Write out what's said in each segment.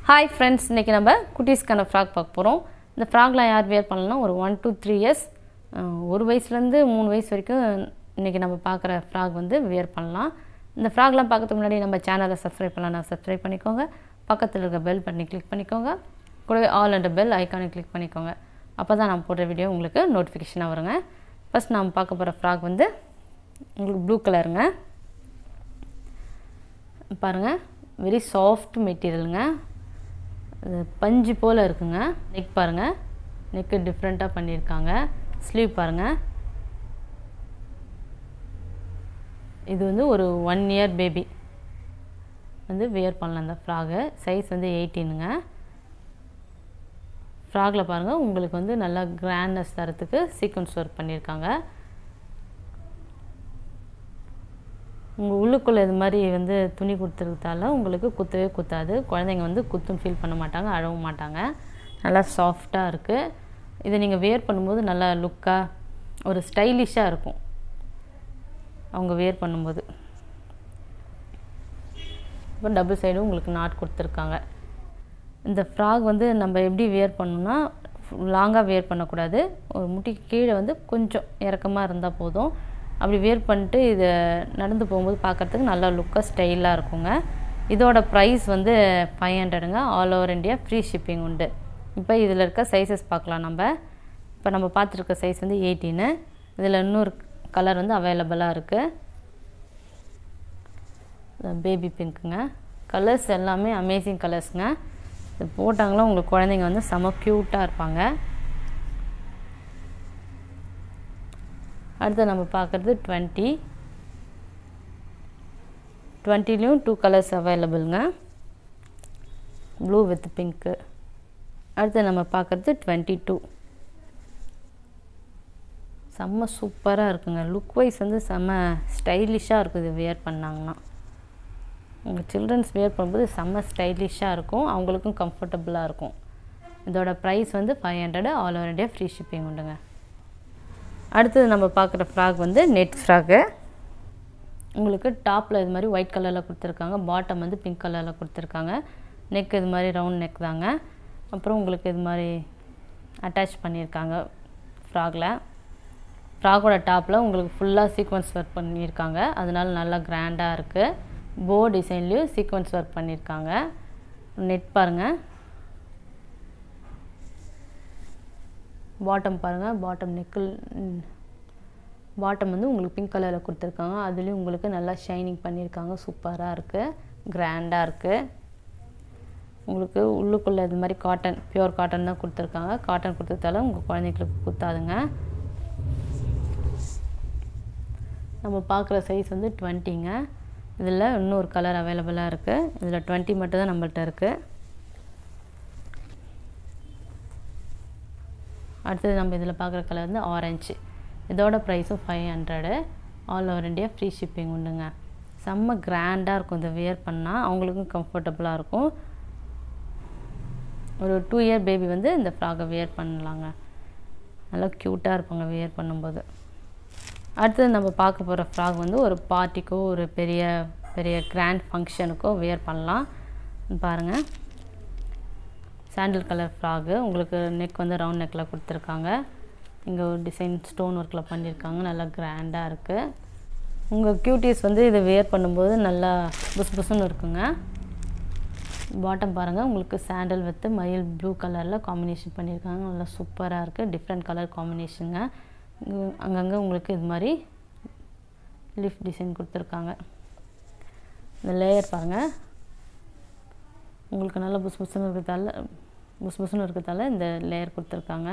hi friends இன்றைக்கி நம்ம குட்டீஸ்க்கான frock பார்க்க போகிறோம் இந்த ஃப்ராக்லாம் யார் வியர் பண்ணலாம் ஒரு ஒன் to த்ரீ இயர்ஸ் ஒரு வயசுலேருந்து மூணு வயசு வரைக்கும் இன்றைக்கி நம்ம பார்க்குற ஃப்ராக் வந்து வியர் பண்ணலாம் இந்த ஃப்ராக்லாம் பார்க்கறதுக்கு முன்னாடி நம்ம சேனலை சப்ஸ்கிரைப் பண்ணலாம் சப்ஸ்கிரைப் பண்ணிக்கோங்க பக்கத்தில் இருக்க பெல் பண்ணி கிளிக் பண்ணிக்கோங்க கூடவே ஆல் அண்ட் பெல் ஐக்கானை கிளிக் பண்ணிக்கோங்க அப்போ தான் நான் போடுற வீடியோ உங்களுக்கு நோட்டிஃபிகேஷனாக வருங்க ஃபஸ்ட் நாம் பார்க்க போகிற ஃப்ராக் வந்து உங்களுக்கு ப்ளூ கலருங்க பாருங்கள் வெரி சாஃப்ட் மெட்டீரியலுங்க அது பஞ்சு போல் இருக்குங்க நெக் பாருங்கள் நெக்கு டிஃப்ரெண்ட்டாக பண்ணியிருக்காங்க ஸ்லீவ் பாருங்கள் இது வந்து ஒரு ஒன் இயர் பேபி வந்து வியர் பண்ணலாம் அந்த ஃப்ராகு சைஸ் வந்து எயிட்டீனுங்க ஃப்ராகில் பாருங்கள் உங்களுக்கு வந்து நல்லா கிராண்ட்னஸ் தரத்துக்கு சீக்வன்ஸ் ஒர்க் பண்ணியிருக்காங்க உங்கள் உள்ளுக்குள்ளே இது மாதிரி வந்து துணி கொடுத்துருக்கதால உங்களுக்கு குத்தவே குத்தாது குழந்தைங்க வந்து குத்தும் ஃபீல் பண்ண மாட்டாங்க அழவும் மாட்டாங்க நல்லா சாஃப்டாக இருக்குது இதை நீங்கள் வியர் பண்ணும்போது நல்லா லுக்காக ஒரு ஸ்டைலிஷாக இருக்கும் அவங்க வியர் பண்ணும்போது இப்போ டபுள் சைடும் உங்களுக்கு நாட் கொடுத்துருக்காங்க இந்த ஃப்ராக் வந்து நம்ம எப்படி வியர் பண்ணணும்னா லாங்காக வியர் பண்ணக்கூடாது ஒரு முட்டிக்கு கீழே வந்து கொஞ்சம் இறக்கமாக இருந்தால் போதும் அப்படி வியர் பண்ணிட்டு இதை நடந்து போகும்போது பார்க்குறதுக்கு நல்லா லுக்காக ஸ்டைலாக இருக்குங்க இதோட ப்ரைஸ் வந்து ஃபைவ் ஹண்ட்ரடுங்க all over India free shipping உண்டு இப்போ இதில் இருக்க சைஸஸ் பார்க்கலாம் நம்ம இப்போ நம்ம பார்த்துருக்க சைஸ் வந்து எயிட்டீனு இதில் இன்னொரு கலர் வந்து அவைலபிளாக இருக்குது பேபி பிங்க்குங்க கலர்ஸ் எல்லாமே அமேசிங் கலர்ஸுங்க இது போட்டாங்களோ உங்களுக்கு குழந்தைங்க வந்து செம க்யூட்டாக இருப்பாங்க அடுத்து நம்ம பார்க்குறது டுவெண்ட்டி டுவெண்ட்டிலையும் டூ கலர்ஸ் அவைலபிளுங்க ப்ளூ வித் பிங்க்கு அடுத்து நம்ம பார்க்குறது டுவெண்ட்டி டூ செம்ம சூப்பராக இருக்குங்க லுக் வைஸ் வந்து செம்ம ஸ்டைலிஷாக இருக்கும் இது வியர் பண்ணாங்கன்னா உங்கள் சில்ட்ரன்ஸ் வியர் பண்ணும்போது செம்ம ஸ்டைலிஷாக இருக்கும் அவங்களுக்கும் கம்ஃபர்டபுளாக இருக்கும் இதோட ப்ரைஸ் வந்து five hundred all over India free shipping உண்டுங்க அடுத்தது நம்ம பார்க்குற ஃப்ராக் வந்து நெட் ஃப்ராக்கு உங்களுக்கு டாப்பில் இது மாதிரி ஒயிட் கலரில் கொடுத்துருக்காங்க பாட்டம் வந்து பிங்க் கலரில் கொடுத்துருக்காங்க நெக் இது மாதிரி ரவுண்ட் நெக் தாங்க அப்புறம் உங்களுக்கு இது மாதிரி அட்டாச் பண்ணியிருக்காங்க ஃப்ராகில் ஃப்ராகோட டாப்பில் உங்களுக்கு ஃபுல்லாக சீக்வன்ஸ் ஒர்க் பண்ணியிருக்காங்க அதனால நல்லா கிராண்டாக இருக்குது போ டிசைன்லேயும் சீக்வன்ஸ் ஒர்க் பண்ணியிருக்காங்க நெட் பாருங்கள் பாட்டம் பாருங்கள் பாட்டம் நெக்கில் பாட்டம் வந்து உங்களுக்கு பிங்க் கலரில் கொடுத்துருக்காங்க அதுலேயும் உங்களுக்கு நல்லா ஷைனிங் பண்ணியிருக்காங்க சூப்பராக இருக்குது கிராண்டாக இருக்குது உங்களுக்கு உள்ளுக்குள்ளே இது மாதிரி காட்டன் பியூர் காட்டன் தான் கொடுத்துருக்காங்க காட்டன் கொடுத்ததால உங்கள் குழந்தைங்களுக்கு குத்தாதுங்க நம்ம பார்க்குற சைஸ் வந்து டுவெண்ட்டிங்க இதில் இன்னொரு கலர் அவைலபிளாக இருக்குது இதில் டுவெண்ட்டி மட்டும் தான் நம்மள்ட்ட இருக்குது அடுத்தது நம்ம இதில் பார்க்குற கலர் வந்து ஆரஞ்சு இதோட ப்ரைஸும் five hundred all over India free shipping உண்டுங்க செம்ம கிராண்டாக இருக்கும் இதை வியர் பண்ணால் அவங்களுக்கும் கம்ஃபர்டபுளாக இருக்கும் ஒரு டூ இயர் பேபி வந்து இந்த ஃப்ராகை வியர் பண்ணலாங்க நல்லா க்யூட்டாக இருப்பாங்க வியர் பண்ணும்போது அடுத்தது நம்ம பார்க்க போகிற ஃப்ராக் வந்து ஒரு பார்ட்டிக்கோ ஒரு பெரிய பெரிய கிராண்ட் ஃபங்க்ஷனுக்கோ வியர் பண்ணலாம் பாருங்கள் சாண்டில் கலர் ஃப்ராகு உங்களுக்கு நெக் வந்து ரவுண்ட் நெக்கில் கொடுத்துருக்காங்க இங்கே ஒரு டிசைன் ஸ்டோன் ஒர்க்கில் பண்ணியிருக்காங்க நல்லா கிராண்டாக இருக்குது உங்கள் க்யூட்டிஸ் வந்து இதை வியர் பண்ணும்போது நல்லா புஸ் புஸ்ன்னு இருக்குங்க பாட்டம் பாருங்கள் உங்களுக்கு சாண்டல் வித்து மயில் ப்ளூ கலரில் காம்பினேஷன் பண்ணியிருக்காங்க நல்லா சூப்பராக இருக்குது டிஃப்ரெண்ட் கலர் காம்பினேஷனுங்க அங்கங்கே உங்களுக்கு இது மாதிரி லீஃப் டிசைன் கொடுத்துருக்காங்க இந்த லேயர் பாருங்கள் உங்களுக்கு நல்லா புஸ் புஸ்ன்னு இருக்கிறதால புஸ் புஸ்ன்னு இருக்கிறதால இந்த லேயர் கொடுத்துருக்காங்க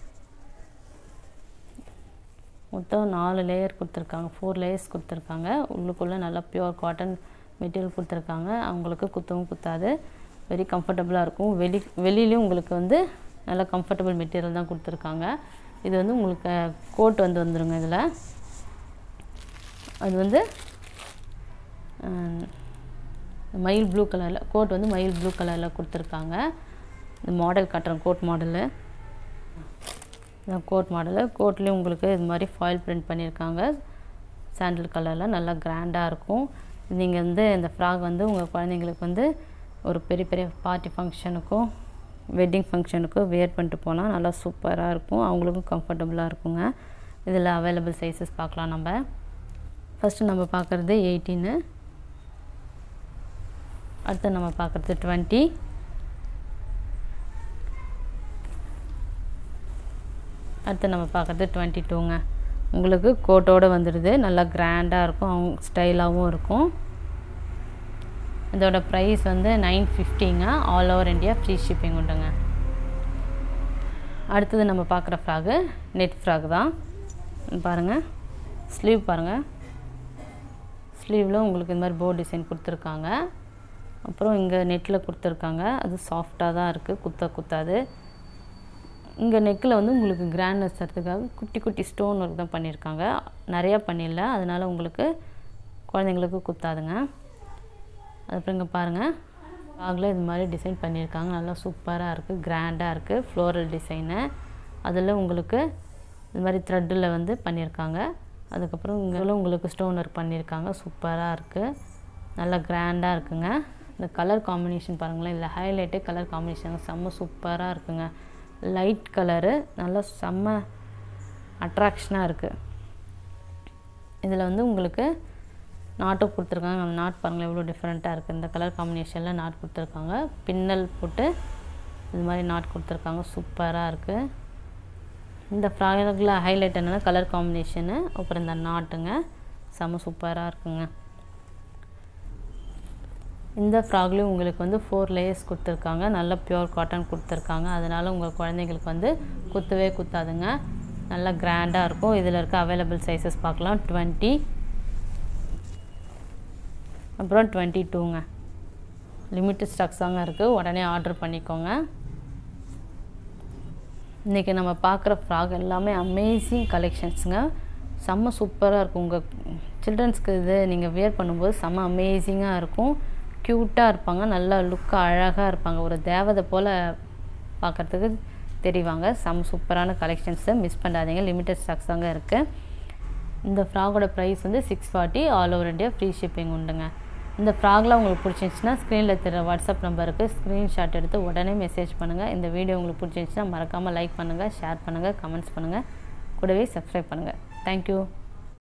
மொத்தம் நாலு லேயர் கொடுத்துருக்காங்க ஃபோர் லேயர்ஸ் கொடுத்துருக்காங்க உள்ளுக்குள்ளே நல்லா பியூர் காட்டன் மெட்டீரியல் கொடுத்துருக்காங்க அவங்களுக்கு குத்தவும் குத்தாது வெரி கம்ஃபர்டபுளாக இருக்கும் வெளி வெளியிலையும் உங்களுக்கு வந்து நல்லா கம்ஃபர்டபுள் மெட்டீரியல் தான் கொடுத்துருக்காங்க இது வந்து உங்களுக்கு கோட் வந்து வந்துடுங்க இதில் அது வந்து மயில் ப்ளூ கலரில் கோட் வந்து மயில் ப்ளூ கலரில் கொடுத்துருக்காங்க இந்த மாடல் காட்டுறேன் கோட் மாடலு கோட் மாடலு கோட்லேயும் உங்களுக்கு இது மாதிரி ஃபாயில் பிரிண்ட் பண்ணியிருக்காங்க சாண்டில் கலரில் நல்லா கிராண்டாக இருக்கும் நீங்கள் வந்து இந்த ஃப்ராக் வந்து உங்கள் குழந்தைங்களுக்கு வந்து ஒரு பெரிய பெரிய பார்ட்டி ஃபங்க்ஷனுக்கும் வெட்டிங் ஃபங்க்ஷனுக்கும் வேர் பண்ணிட்டு போகலாம் நல்லா சூப்பராக இருக்கும் அவங்களுக்கும் கம்ஃபர்டபுளாக இருக்குங்க இதில் அவைலபிள் சைஸஸ் பார்க்கலாம் நம்ம ஃபஸ்ட்டு நம்ம பார்க்குறது எயிட்டீனு அடுத்து நம்ம பார்க்குறது டுவெண்ட்டி அடுத்து நம்ம பார்க்குறது டுவெண்ட்டி டூங்க உங்களுக்கு கோட்டோடு வந்துடுது நல்லா கிராண்டாக இருக்கும் அவங்க ஸ்டைலாகவும் இருக்கும் இதோட ப்ரைஸ் வந்து நைன் ஃபிஃப்டிங்க all over India free shipping உண்டுங்க அடுத்தது நம்ம பார்க்குற ஃப்ராகு நெட் ஃப்ராக் தான் பாருங்கள் ஸ்லீவ் பாருங்கள் ஸ்லீவில் உங்களுக்கு இந்த மாதிரி போர்ட் டிசைன் கொடுத்துருக்காங்க அப்புறம் இங்கே நெட்டில் கொடுத்துருக்காங்க அது சாஃப்டாக தான் இருக்குது குத்த குத்தாது இங்கே நெக்கில் வந்து உங்களுக்கு கிராண்ட்னஸ் தரத்துக்காக குட்டி குட்டி ஸ்டோன் ஒர்க் தான் பண்ணியிருக்காங்க நிறையா பண்ணிடல அதனால் உங்களுக்கு குழந்தைங்களுக்கு குத்தாதுங்க அதுக்கப்புறம் இங்கே பாருங்கள் ஃப்ராகில் இது மாதிரி டிசைன் பண்ணியிருக்காங்க நல்லா சூப்பராக இருக்குது கிராண்டாக இருக்குது ஃப்ளோரல் டிசைனு அதில் உங்களுக்கு இது மாதிரி த்ரெட்டில் வந்து பண்ணியிருக்காங்க அதுக்கப்புறம் இங்கே உங்களுக்கு ஸ்டோன் ஒர்க் பண்ணியிருக்காங்க சூப்பராக இருக்குது நல்லா கிராண்டாக இருக்குங்க இந்த கலர் காம்பினேஷன் பாருங்களேன் இதில் ஹைலைட்டு கலர் காம்பினேஷன் செம்ம சூப்பராக இருக்குங்க லைட் கலரு நல்லா செம்ம அட்ராக்ஷனாக இருக்குது இதில் வந்து உங்களுக்கு நாட்டும் கொடுத்துருக்காங்க அந்த நாட் பாருங்களேன் எவ்வளோ டிஃப்ரெண்ட்டாக இருக்குது இந்த கலர் காம்பினேஷனில் நாட் கொடுத்துருக்காங்க பின்னல் போட்டு இது மாதிரி நாட் கொடுத்துருக்காங்க சூப்பராக இருக்குது இந்த ஃப்ராகில் ஹைலைட் என்னென்னா கலர் காம்பினேஷனு அப்புறம் இந்த நாட்டுங்க செம்ம சூப்பராக இருக்குங்க இந்த ஃப்ராக்லேயும் உங்களுக்கு வந்து ஃபோர் லேயர்ஸ் கொடுத்துருக்காங்க நல்ல பியூர் காட்டன் கொடுத்துருக்காங்க அதனால் உங்கள் குழந்தைங்களுக்கு வந்து குத்தவே குத்தாதுங்க நல்லா கிராண்டாக இருக்கும் இதில் இருக்க அவைலபிள் சைஸஸ் பார்க்கலாம் டுவெண்ட்டி அப்புறம் டுவெண்ட்டி டூங்க லிமிட்டட் ஸ்டாக்ஸ் தாங்க இருக்குது உடனே ஆர்டர் பண்ணிக்கோங்க இன்றைக்கி நம்ம பார்க்குற ஃப்ராக் எல்லாமே அமேசிங் கலெக்ஷன்ஸுங்க செம்ம சூப்பராக இருக்கும் உங்கள் சில்ட்ரன்ஸ்க்கு இது நீங்கள் வியர் பண்ணும்போது செம்ம அமேசிங்காக இருக்கும் க்யூட்டாக இருப்பாங்க நல்லா லுக்காக அழகாக இருப்பாங்க ஒரு தேவதை போல் பார்க்குறதுக்கு தெரிவாங்க செம்ம சூப்பரான கலெக்ஷன்ஸை மிஸ் பண்ணாதீங்க லிமிட்டட் ஸ்டாக்ஸ் தாங்க இருக்குது இந்த ஃப்ராகோட ப்ரைஸ் வந்து six forty all over India free shipping உண்டுங்க இந்த ஃப்ராக்லாம் உங்களுக்கு பிடிச்சிருந்துச்சின்னா ஸ்க்ரீனில் தெரிய வாட்ஸ்அப் நம்பருக்கு ஸ்க்ரீன்ஷாட் எடுத்து உடனே மெசேஜ் பண்ணுங்கள் இந்த வீடியோ உங்களுக்கு பிடிச்சிருந்துச்சின்னா மறக்காமல் லைக் பண்ணுங்கள் ஷேர் பண்ணுங்கள் கமெண்ட்ஸ் பண்ணுங்கள் கூடவே சப்ஸ்கிரைப் பண்ணுங்கள் தேங்க்யூ